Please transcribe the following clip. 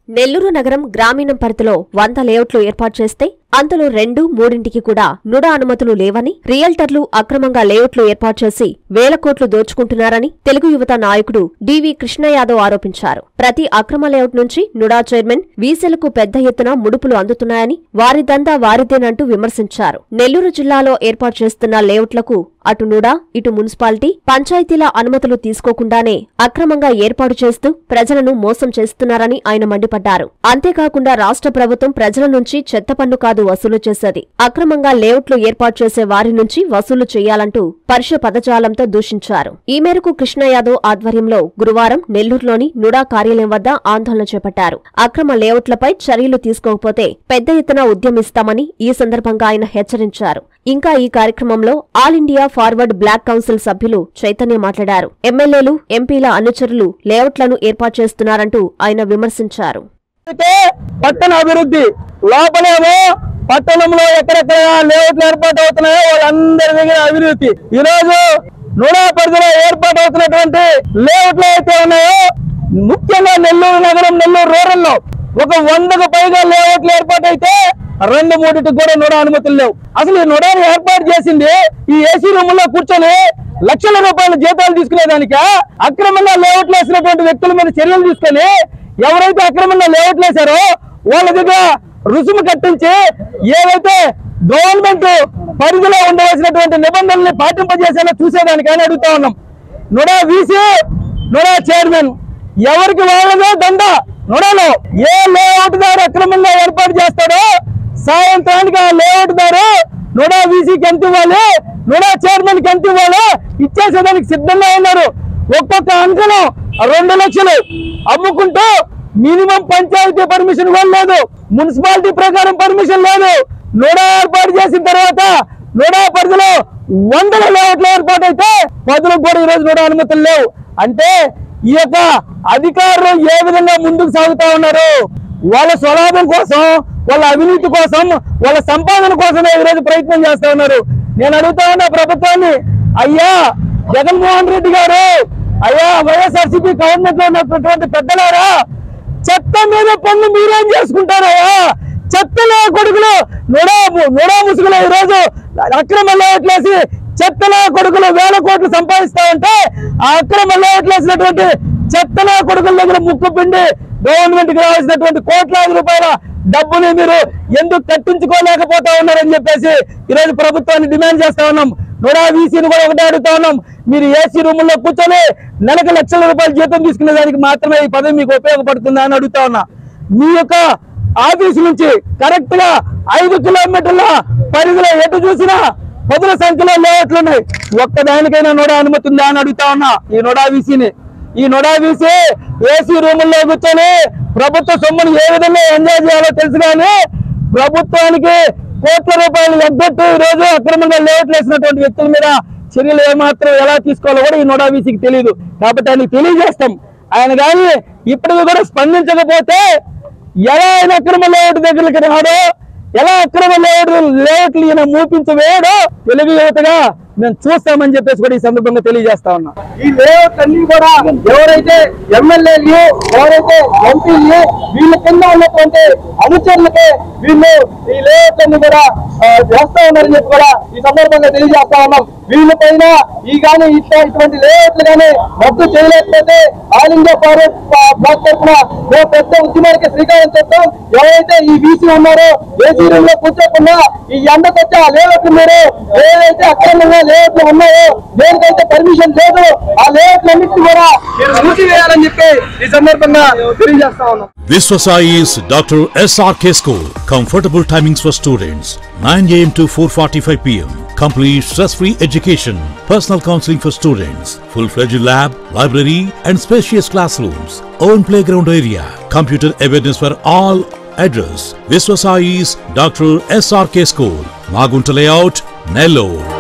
నెల్లూరు నగరం గ్రామీణం పరిధిలో వంద లేఅవుట్లు ఏర్పాటు చేస్తే అందులో రెండు మూడింటికి కూడా నుడ అనుమతులు లేవని రియల్టర్లు అక్రమంగా లేఅవుట్లు ఏర్పాటు చేసి వేల కోట్లు దోచుకుంటున్నారని తెలుగు యువత నాయకుడు డివి కృష్ణయాదవ్ ఆరోపించారు ప్రతి అక్రమ లేఅవుట్ నుంచి నుడా చైర్మన్ వీసెలకు పెద్ద ఎత్తున ముడుపులు అందుతున్నాయని వారి దందా వారిదేనంటూ విమర్శించారు నెల్లూరు జిల్లాలో ఏర్పాటు చేస్తున్న లేఅవుట్లకు అటు నుడా ఇటు మున్సిపాలిటీ పంచాయతీల అనుమతులు తీసుకోకుండానే అక్రమంగా ఏర్పాటు చేస్తూ ప్రజలను మోసం చేస్తున్నారని ఆయన మండిపడ్డారు అంతేకాకుండా రాష్ట్ర ప్రభుత్వం ప్రజల నుంచి చెత్త పన్ను కాదు వసూలు చేసేది అక్రమంగా లేఅవుట్లు ఏర్పాటు చేసే వారి నుంచి వసూలు చేయాలంటూ పరుష పదజాలంతో దూషించారు ఈ మేరకు కృష్ణ యాదవ్ ఆధ్వర్యంలో గురువారం నెల్లూరులోని నుడా కార్యాలయం వద్ద ఆందోళన చేపట్టారు అక్రమ లేఅవుట్లపై చర్యలు తీసుకోకపోతే పెద్ద ఎత్తున ఉద్యమిస్తామని ఈ సందర్భంగా ఆయన హెచ్చరించారు ఇంకా ఈ కార్యక్రమంలో ఆల్ ఇండియా ఫార్వర్డ్ బ్లాక్ కౌన్సిల్ సభ్యులు చైతన్య మాట్లాడారు ఎమ్మెల్యేలు ఎంపీల అనుచరులు లేఅవుట్లను ఏర్పాటు చేస్తున్నారంటూ ఆయన విమర్శించారు అయితే పట్టణ అభివృద్ధి లోపలేమో పట్టణంలో ఎక్కడెక్కడ లేఅవుట్లు ఏర్పాటు అవుతున్నాయో వాళ్ళందరి దగ్గర అభివృద్ధి ఈ రోజు నూడా పరిధిలో ఏర్పాటు అవుతున్నటువంటి లేఅవుట్లు అయితే ఉన్నాయో ముఖ్యంగా నెల్లూరు నగరం నెల్లూరు రూరల్లో ఒక వందకు పైగా లేఅవుట్లు ఏర్పాటు అయితే రెండు మూడింటికి కూడా నూడా అనుమతులు లేవు అసలు ఈ నూడాని ఏర్పాటు చేసింది ఈ ఏసీ రూమ్ లో కూర్చొని లక్షల రూపాయల జీతాలు తీసుకునేదానిక అక్రమంగా లేఅవుట్లు వేసినటువంటి వ్యక్తుల మీద చర్యలు తీసుకొని ఎవరైతే అక్రమంగా లేఅవుట్లు వేశారో వాళ్ళ దగ్గర రుసుము కట్టించి ఏవైతే గవర్నమెంట్ పరిధిలో ఉండవలసినటువంటి నిబంధనల్ని పాటింపజేసేలా చూసేదానికని అడుగుతా ఉన్నాం నుడా వీసీ నుడా చైర్మన్ ఎవరికి వాళ్ళదే దండ నుడలో ఏ లేఅవుట్ దారు అక్రమంగా ఏర్పాటు చేస్తాడో సాయంత్రానికి ఆ లేఅవుట్ దారు నుడా వీసీకి ఎంత ఇవ్వాలి నుడా చైర్మన్ కి ఎంత ఇవ్వాలి ఇచ్చేసేదానికి సిద్ధంగా ఉన్నారు ఒక్కొక్క అంకణం రెండు లక్షలు అమ్ముకుంటూ మినిమం పంచాయతీ పర్మిషన్ కూడా లేదు మున్సిపాలిటీ ప్రకారం పర్మిషన్ లేదు నోడా ఏర్పాటు చేసిన తర్వాత నోడా పరిధిలో వందల లేఅవుట్లు ఏర్పాటు అయితే పదులకు కూడా ఈరోజు నోడా అనుమతులు లేవు అంటే ఈ యొక్క అధికారులు ఏ విధంగా ముందుకు సాగుతా ఉన్నారు వాళ్ళ స్వలాభం కోసం వాళ్ళ అవినీతి కోసం వాళ్ళ సంపాదన కోసమే ఈరోజు ప్రయత్నం చేస్తా ఉన్నారు నేను అడుగుతా ఉన్నా ప్రభుత్వాన్ని అయ్యా జగన్మోహన్ రెడ్డి గారు అయ్యా వైఎస్ఆర్సీపీ గవర్నమెంట్ లో ఉన్నటువంటి పెద్దలారా చెత్త మీద పన్ను మీరేం చేసుకుంటారయ్యా చెత్తలే కొడుకులు నొడా నొడా ముసుగులు ఈ రోజు అక్రమ లేవట్లేసి చెత్తలే కొడుకులు వేల కోట్లు సంపాదిస్తా ఉంటే ఆ అక్రమ లేవట్లేసినటువంటి చెత్తలే కొడుకుల దగ్గర ముక్కు పిండి గవర్నమెంట్ కి రావాల్సినటువంటి కోట్లాది రూపాయల డబ్బుని మీరు ఎందుకు కట్టించుకోలేకపోతా ఉన్నారని చెప్పేసి ఈరోజు ప్రభుత్వాన్ని డిమాండ్ చేస్తా ఉన్నాం నొడా వీసీని కూడా ఒకటే అడుగుతా ఉన్నాం మీరు ఏసీ రూముల్లో కూర్చొని నెలకు లక్షల రూపాయల జీతం తీసుకునే దానికి మాత్రమే ఈ పదవి మీకు ఉపయోగపడుతుందా అని అడుగుతా ఉన్నా మీ యొక్క ఆఫీసు నుంచి కరెక్ట్ గా ఐదు కిలోమీటర్ల పరిధిలో ఎటు చూసినా పదుల సంఖ్యలో లేఅవుట్లు ఉన్నాయి ఒక్కదానికైనా నోడా అనుమతి ఉందా అని అడుగుతా ఉన్నా ఈ నోడా వీసీని ఈ నోడా వీసీ ఏసీ రూముల్లో కూర్చొని ప్రభుత్వ సొమ్మును ఏ విధంగా ఎంజాయ్ చేయాలో తెలుసు కానీ ప్రభుత్వానికి కోట్ల రూపాయలు ఎగ్గొట్టు ఈ రోజు అక్రమంగా లేఅవుట్లు వేసినటువంటి వ్యక్తుల మీద చర్యలు ఏమాత్రం ఎలా తీసుకోవాలో కూడా ఈ నోడా వీసీకి తెలియదు కాబట్టి ఆయనకు తెలియజేస్తాం ఆయన కానీ ఇప్పటికి కూడా స్పందించకపోతే ఎలా ఆయన అక్రమ లేఅవుట్ దగ్గరికి రాడో ఎలా అక్రమ లేఅవుట్ లేఅవుట్లు ఈయన మూపించవేయడో తెలుగు యువతగా మేము చూస్తామని చెప్పేసి కూడా ఈ సందర్భంగా తెలియజేస్తా ఉన్నా ఈ లేఅవుట్ అన్ని కూడా ఎవరైతే ఎమ్మెల్యేలు ఎవరైతే ఎంపీలు వీళ్ళ కింద ఉన్నటువంటి అనుచరులకే వీళ్ళు ఈ లేఅవుట్ అన్ని కూడా ఆ, చేస్తా ఉన్నారని చెప్పి కూడా ఈ సందర్భంగా తెలియజేస్తా ఉన్నాం వీళ్ళ పైన ఈ గాని ఇట్లా ఇటువంటి లేఅవుట్లు గాని రద్దు చేయలేకపోతే ఆల్ ఇండియా ఫార్వర్డ్ బ్లాక్ తరఫున మేము పెద్ద ఉద్యమానికి శ్రీకారం చేస్తాం ఎవరైతే ఈ బీసీ ఉన్నారో ఏసీ రూమ్ లో కూర్చోకుండా ఈ ఎండకొచ్చి ఆ లేఅవుట్లు మీరు ఏదైతే అక్రమంగా లేఅవుట్లు ఉన్నాయో దేనికైతే పర్మిషన్ లేదు ఆ లేఅవుట్లు అన్నింటినీ కూడా మీరు మూసివేయాలని చెప్పి ఈ సందర్భంగా తెలియజేస్తా ఉన్నాం Viswasai is Dr. SRK School. Comfortable timings for students 9 am to 4:45 pm. Complete stress-free education, personal counseling for students, full-fledged lab, library, and spacious classrooms. Own playground area, computer awareness for all. Address: Viswasai's Dr. SRK School, Magunta Layout, Nellore.